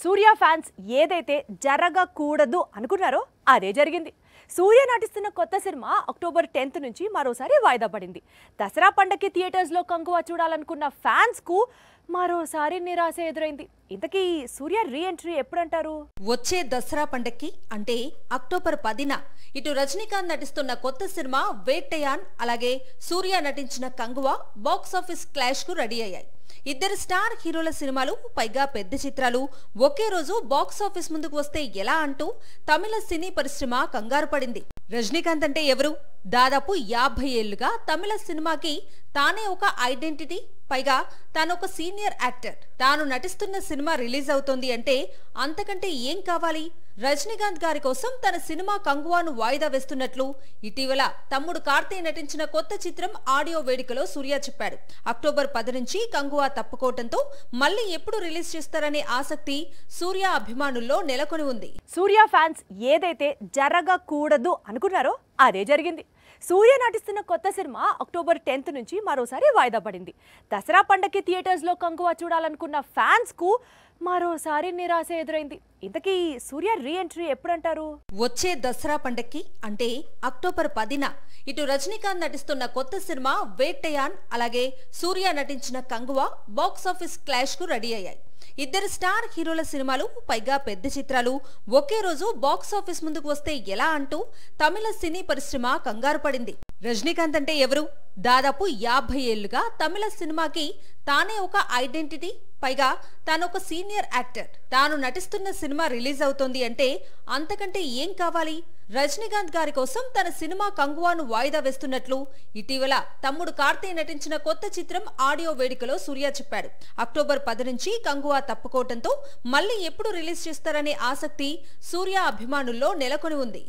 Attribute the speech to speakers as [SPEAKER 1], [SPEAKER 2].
[SPEAKER 1] సూర్య fans ఏదైతే జరగకూడదు అనుకున్నారో అదే జరిగింది సూర్య నటిస్తున్న కొత్త సినిమా అక్టోబర్ టెన్త్ నుంచి మరోసారి వాయిదా పడింది దసరా పండగకి థియేటర్స్లో కంకువ చూడాలనుకున్న ఫ్యాన్స్కు మరోసారి నిరాశ ఎదురైంది ఇంతకీ సూర్య రీ ఎంట్రీ ఎప్పుడంటారు
[SPEAKER 2] వచ్చే దసరా పండక్కి అంటే అక్టోబర్ పదిన ఇటు రజనీకాంత్ నటిస్తున్న కొత్త సినిమా వేట్టయాన్ అలాగే సూర్య నటించిన కంగువ బాక్సాఫీస్ క్లాష్ కు రెడీ అయ్యాయి ఇద్దరు స్టార్ హీరోల సినిమాలు పైగా పెద్ద చిత్రాలు ఒకే రోజు బాక్సాఫీస్ ముందుకు వస్తే ఎలా అంటూ తమిళ సినీ పరిశ్రమ కంగారు పడింది రజనీకాంత్ అంటే ఎవరు దాదాపు యాభై ఏళ్లుగా తమిళ సినిమాకి తానే ఒక ఐడెంటిటీ పైగా తాను ఒక సీనియర్ యాక్టర్ తాను నటిస్తున్న సినిమా రిలీజ్ అవుతోంది అంటే అంతకంటే ఏం కావాలి రజనీకాంత్ గారి కోసం తన సినిమా కంగువాను వాయిదా వేస్తున్నట్లు ఇటీవల తమ్ముడు కార్తీక్ నటించిన కొత్త చిత్రం ఆడియో వేడుకలో సూర్య చెప్పాడు అక్టోబర్ పది నుంచి కంగువా తప్పుకోవడంతో మళ్ళీ ఎప్పుడు రిలీజ్ చేస్తారనే ఆసక్తి సూర్య అభిమానుల్లో నెలకొని ఉంది
[SPEAKER 1] సూర్య ఫ్యాన్స్ ఏదైతే జరగకూడదు అనుకున్నారో అదే జరిగింది సూర్య నటిస్తున్న కొత్త సినిమా అక్టోబర్ టెన్త్ నుంచి మరోసారి వాయిదా పడింది దసరా పండగకి థియేటర్స్లో కంకువ చూడాలనుకున్న ఫ్యాన్స్కు మరోసారి నిరాశ ఎదురైంది ఇంతకీ సూర్య రీ ఎంట్రీ ఎప్పుడంటారు
[SPEAKER 2] వచ్చే దసరా పండక్కి అంటే అక్టోబర్ పదిన ఇటు రజనీకాంత్ నటిస్తున్న కొత్త సినిమా వేట్టయాన్ అలాగే సూర్య నటించిన కంగువ బాక్సాఫీస్ క్లాష్ కు రెడీ అయ్యాయి ఇద్దరు స్టార్ హీరోల సినిమాలు పైగా పెద్ద చిత్రాలు ఒకే రోజు బాక్సాఫీస్ ముందుకు వస్తే ఎలా అంటూ తమిళ సినీ పరిశ్రమ కంగారు పడింది రజనీకాంత్ అంటే ఎవరు దాదాపు యాభై ఏళ్లుగా తమిళ సినిమాకి తానే ఒక ఐడెంటిటీ పైగా తాను ఒక సీనియర్ యాక్టర్ తాను నటిస్తున్న సినిమా రిలీజ్ అవుతోంది అంటే అంతకంటే ఏం కావాలి రజనీకాంత్ గారి కోసం తన సినిమా కంగువాను వాయిదా వేస్తున్నట్లు ఇటీవల తమ్ముడు కార్తీక్ నటించిన కొత్త చిత్రం ఆడియో వేడుకలో సూర్య చెప్పాడు అక్టోబర్ పది నుంచి కంగువా తప్పుకోవడంతో మళ్ళీ ఎప్పుడు రిలీజ్ చేస్తారనే ఆసక్తి సూర్య అభిమానుల్లో నెలకొని ఉంది